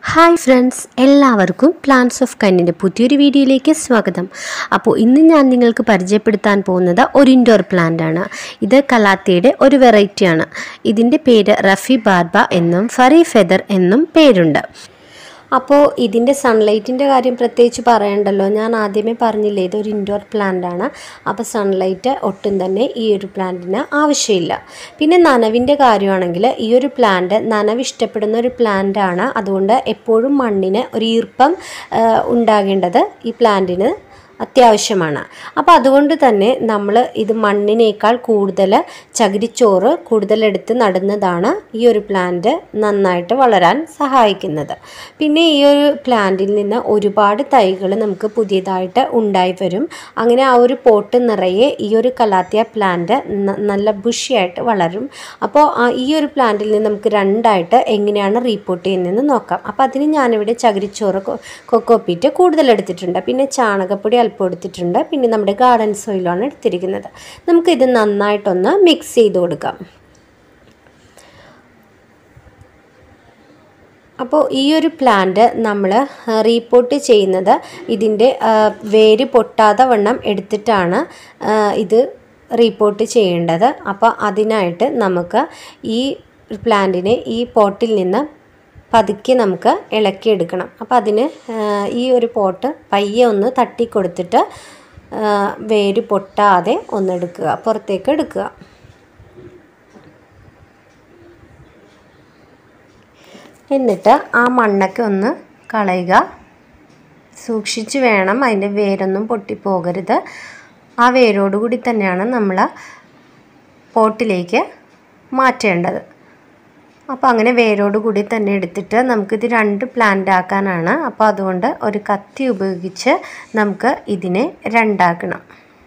hi friends എല്ലാവർക്കും plants of കന്നിൻ്റെ പുതിയൊരു വീഡിയോയിലേക്ക് സ്വാഗതം അപ്പോൾ ഇന്ന് ഞാൻ നിങ്ങൾക്ക് പരിചയപ്പെടുത്താൻ പോകുന്നത് ഒരു ഇൻഡോർ പ്ലാന്റ് ആണ് ഇത് കലാത്തിയുടെ ഒരു വെറൈറ്റിയാണ് ഇതിൻ്റെ പേര് റഫി ബാർബ എന്നും ഫറി ഫെദർ എന്നും പേരുണ്ട് അപ്പോൾ ഇതിൻ്റെ സൺലൈറ്റിൻ്റെ കാര്യം പ്രത്യേകിച്ച് പറയണ്ടല്ലോ ഞാൻ ആദ്യമേ പറഞ്ഞില്ലേ ഇതൊരു ഇൻഡോർ പ്ലാന്റ് ആണ് അപ്പോൾ സൺലൈറ്റ് ഒട്ടും തന്നെ ഈ ഒരു പ്ലാന്റിന് ആവശ്യമില്ല പിന്നെ നനവിൻ്റെ കാര്യമാണെങ്കിൽ ഈ ഒരു പ്ലാന്റ് നനവ് ഇഷ്ടപ്പെടുന്ന ഒരു പ്ലാന്റ് ആണ് അതുകൊണ്ട് എപ്പോഴും മണ്ണിന് ഒരു ഈർപ്പം ആ, ഉണ്ടാകേണ്ടത് ഈ പ്ലാന്റിന് അത്യാവശ്യമാണ് അപ്പോൾ അതുകൊണ്ട് തന്നെ നമ്മൾ ഇത് മണ്ണിനേക്കാൾ കൂടുതൽ ചകിരിച്ചോറ് കൂടുതലെടുത്ത് നടുന്നതാണ് ഈ ഒരു പ്ലാന്റ് നന്നായിട്ട് വളരാൻ സഹായിക്കുന്നത് പിന്നെ ഈ ഒരു പ്ലാന്റിൽ നിന്ന് ഒരുപാട് തൈകൾ നമുക്ക് പുതിയതായിട്ട് ഉണ്ടായി വരും അങ്ങനെ ആ ഒരു പോട്ട് നിറയെ ഈ ഒരു കലാത്തിയ പ്ലാന്റ് ന- നല്ല ബുഷിയായിട്ട് വളരും അപ്പോൾ ആ ഈ ഒരു പ്ലാന്റിൽ നിന്ന് നമുക്ക് രണ്ടായിട്ട് എങ്ങനെയാണ് റീപ്പോർട്ട് ചെയ്യുന്നതെന്ന് നോക്കാം അപ്പോൾ അതിന് ഞാനിവിടെ ചകിരിച്ചോറ് കൊ- കൊക്കോപ്പീറ്റ് കൂടുതൽ എടുത്തിട്ടുണ്ട് പിന്നെ ചാണകപ്പൊടി അല്പം എടുത്തിട്ടുണ്ട് പിന്നെ നമ്മുടെ ഗാർഡൻ സോയിലാണ് എടുത്തിരിക്കുന്നത് നമുക്കിത് നന്നായിട്ടൊന്ന് മിക്സ് ചെയ്ത് കൊടുക്കാം അപ്പോൾ ഈ ഒരു പ്ലാന്റ് നമ്മൾ റീപ്പോർട്ട് ചെയ്യുന്നത് ഇതിൻ്റെ ആ, വേര് പൊട്ടാതെ വണ്ണം എടുത്തിട്ടാണ് ആ, ഇത് റീപ്പോർട്ട് ചെയ്യേണ്ടത് അപ്പോൾ അതിനായിട്ട് നമുക്ക് ഈ പ്ലാന്റിനെ ഈ പോട്ടിൽ നിന്ന് പതുക്കെ നമുക്ക് ഇളക്കിയെടുക്കണം അപ്പോൾ അതിന് ആ, ഈ ഒരു പോട്ട് പയ്യെ ഒന്ന് തട്ടി കൊടുത്തിട്ട് ആ, വേര് പൊട്ടാതെ ഒന്ന് എടുക്കുക പുറത്തേക്ക് എടുക്കുക എന്നിട്ട് ആ മണ്ണൊക്കെ ഒന്ന് കളയുക സൂക്ഷിച്ച് വേണം അതിൻ്റെ വേരൊന്നും പൊട്ടിപ്പോകരുത് ആ വേരോടുകൂടി തന്നെയാണ് നമ്മൾ പോട്ടിലേക്ക് മാറ്റേണ്ടത് അപ്പോൾ അങ്ങനെ വേരോടുകൂടി തന്നെ എടുത്തിട്ട് നമുക്കിത് രണ്ട് പ്ലാന്റ് ആക്കാനാണ് അപ്പോൾ അതുകൊണ്ട് ഒരു കത്തി ഉപയോഗിച്ച് നമുക്ക് ഇതിനെ രണ്ടാക്കണം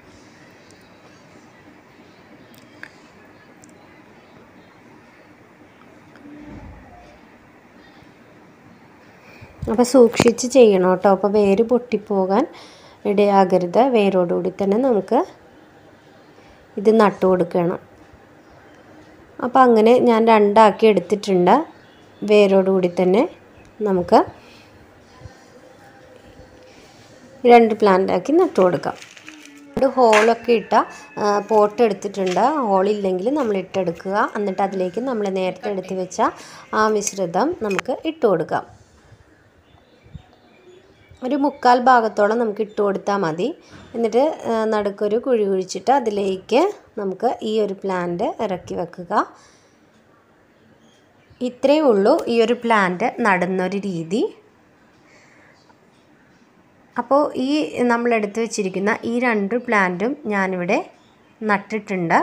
അപ്പോൾ സൂക്ഷിച്ച് ചെയ്യണം കേട്ടോ അപ്പോൾ വേര് പൊട്ടിപ്പോകാൻ ഇടയാകരുത് വേരോടുകൂടി തന്നെ നമുക്ക് ഇത് നട്ടു കൊടുക്കണം അപ്പോൾ അങ്ങനെ ഞാൻ രണ്ടാക്കി എടുത്തിട്ടുണ്ട് വേരോടുകൂടി തന്നെ നമുക്ക് രണ്ട് പ്ലാന്റാക്കി നട്ടു കൊടുക്കാം രണ്ട് ഹോളൊക്കെ ഇട്ട പോട്ട് എടുത്തിട്ടുണ്ട് ഹോളില്ലെങ്കിൽ നമ്മൾ ഇട്ടെടുക്കുക എന്നിട്ട് അതിലേക്ക് നമ്മൾ നേരത്തെ എടുത്ത് വെച്ച ആ മിശ്രിതം നമുക്ക് ഇട്ട് കൊടുക്കാം ഒരു മുക്കാൽ ഭാഗത്തോളം നമുക്ക് ഇട്ട് കൊടുത്താൽ മതി എന്നിട്ട് ആ, നടുക്കൊരു കുഴി കുഴിച്ചിട്ട് അതിലേക്ക് നമുക്ക് ഈ ഒരു പ്ലാന്റ് ഇറക്കി വെക്കുക ഇത്രയേ ഉള്ളൂ ഈ ഒരു പ്ലാന്റ് നടുന്നൊരു രീതി അപ്പോൾ ഈ നമ്മൾ എടുത്തു വെച്ചിരിക്കുന്ന ഈ രണ്ട് പ്ലാന്റും ഞാനിവിടെ നട്ടിട്ടുണ്ട്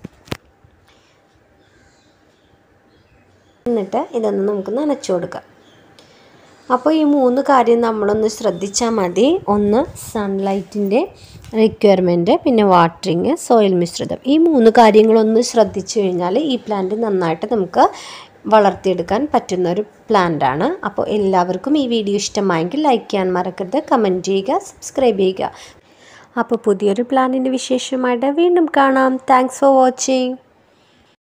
എന്നിട്ട് ഇതൊന്ന് നമുക്ക് നനച്ചു കൊടുക്കാം അപ്പോൾ ഈ മൂന്ന് കാര്യം നമ്മളൊന്ന് ശ്രദ്ധിച്ചാൽ മതി ഒന്ന് സൺലൈറ്റിൻ്റെ റിക്വയർമെൻറ്റ് പിന്നെ വാട്ടറിങ് സോയിൽ മിശ്രിതം ഈ മൂന്ന് കാര്യങ്ങളൊന്ന് ശ്രദ്ധിച്ചു കഴിഞ്ഞാൽ ഈ പ്ലാന്റ് നന്നായിട്ട് നമുക്ക് വളർത്തിയെടുക്കാൻ പറ്റുന്ന ഒരു പ്ലാന്റ് ആണ് അപ്പോൾ എല്ലാവർക്കും ഈ വീഡിയോ ഇഷ്ടമായെങ്കിൽ ലൈക്ക് ചെയ്യാൻ മറക്കരുത് കമൻറ്റ് ചെയ്യുക സബ്സ്ക്രൈബ് ചെയ്യുക അപ്പോൾ പുതിയൊരു പ്ലാനിൻ്റെ വിശേഷമായിട്ട് വീണ്ടും കാണാം താങ്ക്സ് ഫോർ വാച്ചിങ്